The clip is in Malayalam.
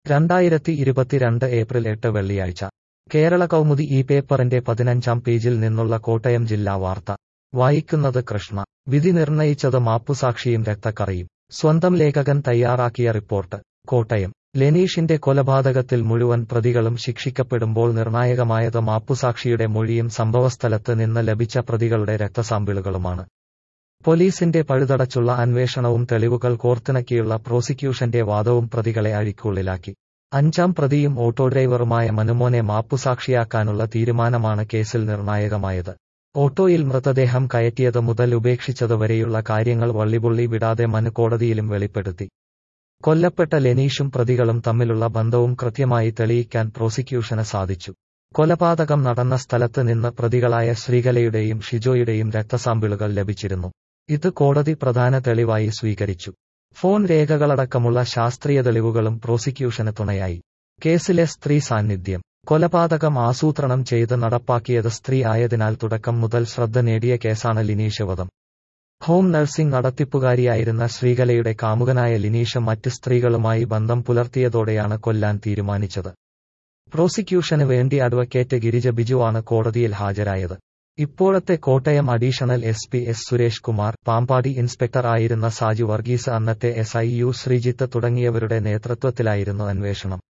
രണ്ടായിരത്തി ഇരുപത്തിരണ്ട് ഏപ്രിൽ എട്ട് വെള്ളിയാഴ്ച കേരള കൗമുദി ഈ പേപ്പറിന്റെ പതിനഞ്ചാം പേജിൽ നിന്നുള്ള കോട്ടയം ജില്ലാ വാർത്ത വായിക്കുന്നത് കൃഷ്ണ വിധി നിർണയിച്ചത് മാപ്പുസാക്ഷിയും രക്തക്കറയും സ്വന്തം ലേഖകൻ തയ്യാറാക്കിയ റിപ്പോർട്ട് കോട്ടയം ലെനീഷിന്റെ കൊലപാതകത്തിൽ മുഴുവൻ പ്രതികളും ശിക്ഷിക്കപ്പെടുമ്പോൾ നിർണായകമായത് മാപ്പുസാക്ഷിയുടെ മൊഴിയും സംഭവസ്ഥലത്ത് നിന്ന് ലഭിച്ച പ്രതികളുടെ രക്തസാമ്പിളുകളുമാണ് പോലീസിന്റെ പഴുതടച്ചുള്ള അന്വേഷണവും തെളിവുകൾ കോർത്തിണക്കിയുള്ള പ്രോസിക്യൂഷന്റെ വാദവും പ്രതികളെ അഴിക്കുള്ളിലാക്കി അഞ്ചാം പ്രതിയും ഓട്ടോ ഡ്രൈവറുമായ മനുമോനെ മാപ്പുസാക്ഷിയാക്കാനുള്ള തീരുമാനമാണ് കേസിൽ നിർണായകമായത് ഓട്ടോയിൽ മൃതദേഹം കയറ്റിയത് മുതൽ ഉപേക്ഷിച്ചത് വരെയുള്ള കാര്യങ്ങൾ വള്ളിപുള്ളി വിടാതെ മനു കോടതിയിലും വെളിപ്പെടുത്തി കൊല്ലപ്പെട്ട ലെനീഷും പ്രതികളും തമ്മിലുള്ള ബന്ധവും കൃത്യമായി തെളിയിക്കാൻ പ്രോസിക്യൂഷന് സാധിച്ചു കൊലപാതകം നടന്ന സ്ഥലത്ത് നിന്ന് പ്രതികളായ ശ്രീകലയുടെയും ഷിജോയുടെയും രക്തസാമ്പിളുകൾ ലഭിച്ചിരുന്നു ഇത് കോടതി പ്രധാന തെളിവായി സ്വീകരിച്ചു ഫോൺ രേഖകളടക്കമുള്ള ശാസ്ത്രീയ തെളിവുകളും പ്രോസിക്യൂഷന് തുണയായി കേസിലെ സ്ത്രീ സാന്നിധ്യം കൊലപാതകം ആസൂത്രണം ചെയ്ത് നടപ്പാക്കിയത് സ്ത്രീ ആയതിനാൽ തുടക്കം മുതൽ ശ്രദ്ധ നേടിയ കേസാണ് ലിനീഷ് വധം ഹോം നഴ്സിംഗ് നടത്തിപ്പുകാരിയായിരുന്ന ശ്രീകലയുടെ കാമുകനായ ലിനീഷ് മറ്റ് സ്ത്രീകളുമായി ബന്ധം പുലർത്തിയതോടെയാണ് കൊല്ലാൻ തീരുമാനിച്ചത് പ്രോസിക്യൂഷന് വേണ്ടി അഡ്വക്കേറ്റ് ഗിരിജ ബിജുവാണ് കോടതിയിൽ ഹാജരായത് ഇപ്പോഴത്തെ Kottayam additional S P S Suresh Kumar Pampady inspector ആയിരുന്ന സാജു വർഗീസ് അന്നത്തെ എസ് ഐ യു ശ്രീജിത്ത് തുടങ്ങിയവരുടെ നേതൃത്വത്തിലായിരുന്നു അന്വേഷണം